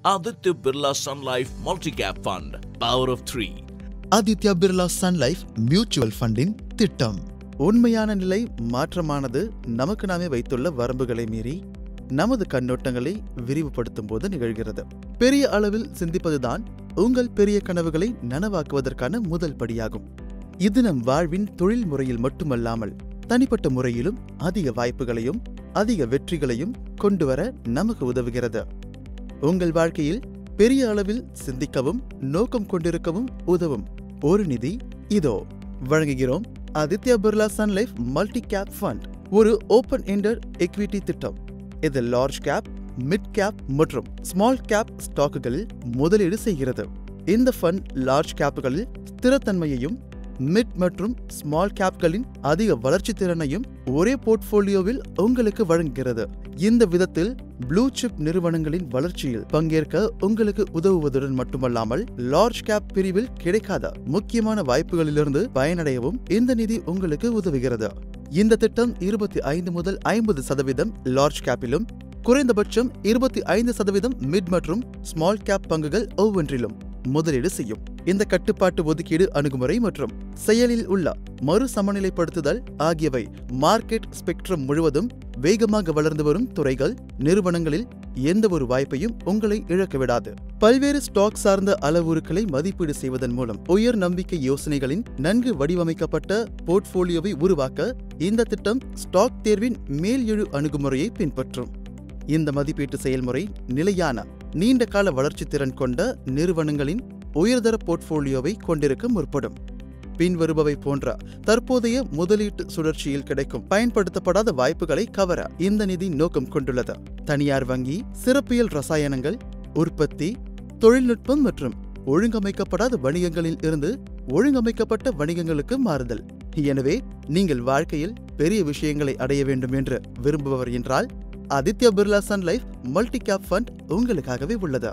Aditya Birla Sun Life Multi-Cap Fund. Power of Three. Aditya Birla sun life mutual ஃபண்டின் திட்டம் உண்மையான நிலை மாற்றமானது நமக்கு நாமே வைத்துள்ள வரம்புகளை மீறி நமது கண்ணோட்டங்களை விரிவுபடுத்தும் போது நிகழ்கிறது பெரிய அளவில் சிந்திப்பதுதான் உங்கள் பெரிய கனவுகளை நனவாக்குவதற்கான முதல் படியாகும் இது நம் வாழ்வின் தொழில் முறையில் மட்டுமல்லாமல் தனிப்பட்ட முறையிலும் அதிக வாய்ப்புகளையும் அதிக வெற்றிகளையும் கொண்டுவர நமக்கு உதவுகிறது உங்கள் வாழ்க்கையில் பெரிய அளவில் சிந்திக்கவும் நோக்கம் கொண்டிருக்கவும் உதவும் ஒரு நிதி இதோ வழங்குகிறோம் Aditya Birla sun life multi cap fund ஒரு ஓபன் எண்டர் எக்விட்டி திட்டம் இது லார்ஜ் கேப் மிட் கேப் மற்றும் ஸ்மால் கேப் ஸ்டாக்குகளில் முதலீடு செய்கிறது இந்த ஃபண்ட் லார்ஜ் கேப்புகளில் ஸ்திரத்தன்மையையும் மிட் மற்றும் ஸ்மால் கேப்களின் அதிக வளர்ச்சி திறனையும் ஒரே போர்ட்ஃபோலியோவில் உங்களுக்கு வழங்குகிறது இந்த விதத்தில் ப்ளூ சிப் நிறுவனங்களின் வளர்ச்சியில் பங்கேற்க உங்களுக்கு உதவுவதுடன் மட்டுமல்லாமல் லார்ஜ் கேப் பிரிவில் கிடைக்காத முக்கியமான வாய்ப்புகளிலிருந்து பயனடையவும் இந்த நிதி உங்களுக்கு உதவுகிறது இந்த திட்டம் இருபத்தி ஐந்து முதல் ஐம்பது சதவீதம் லார்ஜ் கேப்பிலும் குறைந்தபட்சம் இருபத்தி ஐந்து சதவீதம் மிட் மற்றும் ஸ்மால் கேப் பங்குகள் ஒவ்வொன்றிலும் முதலீடு செய்யும் இந்த கட்டுப்பாட்டு ஒதுக்கீடு அணுகுமுறை மற்றும் செயலில் உள்ள மறு சமநிலைப்படுத்துதல் ஆகியவை மார்க்கெட் ஸ்பெக்ட்ரம் முழுவதும் வேகமாக வளர்ந்து வரும் துறைகள் நிறுவனங்களில் எந்த ஒரு வாய்ப்பையும் உங்களை இழக்க விடாது பல்வேறு ஸ்டாக் சார்ந்த அளவுருக்களை மதிப்பீடு செய்வதன் மூலம் உயர் நம்பிக்கை யோசனைகளின் நன்கு வடிவமைக்கப்பட்ட போர்ட்ஃபோலியோவை உருவாக்க இந்த திட்டம் ஸ்டாக் தேர்வின் மேல் எழு அணுகுமுறையை பின்பற்றும் இந்த மதிப்பீட்டு செயல்முறை நிலையான நீண்ட கால வளர்ச்சி திறன் கொண்ட நிறுவனங்களின் உயர்தர போர்ட்ஃபோலியோவை கொண்டிருக்க முற்படும் பின்வருபவை போன்ற தற்போதைய முதலீட்டு சுழற்சியில் கிடைக்கும் பயன்படுத்தப்படாத வாய்ப்புகளை கவர இந்த நிதி நோக்கம் கொண்டுள்ளது தனியார் வங்கி சிறப்பியல் ரசாயனங்கள் உற்பத்தி தொழில்நுட்பம் மற்றும் ஒழுங்கமைக்கப்படாத வணிகங்களில் இருந்து ஒழுங்கமைக்கப்பட்ட வணிகங்களுக்கு மாறுதல் எனவே நீங்கள் வாழ்க்கையில் பெரிய விஷயங்களை அடைய வேண்டும் என்று விரும்புபவர் என்றால் Aditya Birla sun life multi cap fund உங்களுக்காகவே உள்ளது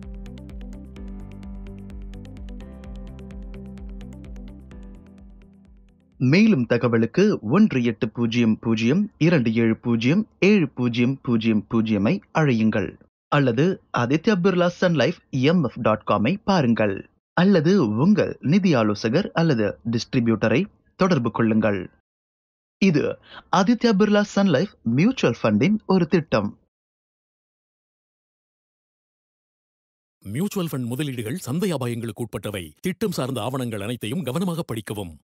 மேலும் தகவலுக்கு ஒன்று எட்டு பூஜ்ஜியம் பூஜ்ஜியம் இரண்டு ஏழு பூஜ்ஜியம் ஏழு பூஜ்ஜியம் பூஜ்ஜியம் பூஜ்ஜியமை அழையுங்கள் அல்லது Aditya Birla sun life MF dot காமை பாருங்கள் அல்லது உங்கள் நிதி ஆலோசகர் அல்லது டிஸ்ட்ரிபியூட்டரை தொடர்பு கொள்ளுங்கள் இது Aditya Birla sun life mutual ஃபண்டின் ஒரு திட்டம் மியூச்சுவல் ஃபண்ட் முதலீடுகள் சந்தை அபாயங்களுக்கு உட்பட்டவை திட்டம் சார்ந்த ஆவணங்கள் அனைத்தையும் கவனமாக படிக்கவும்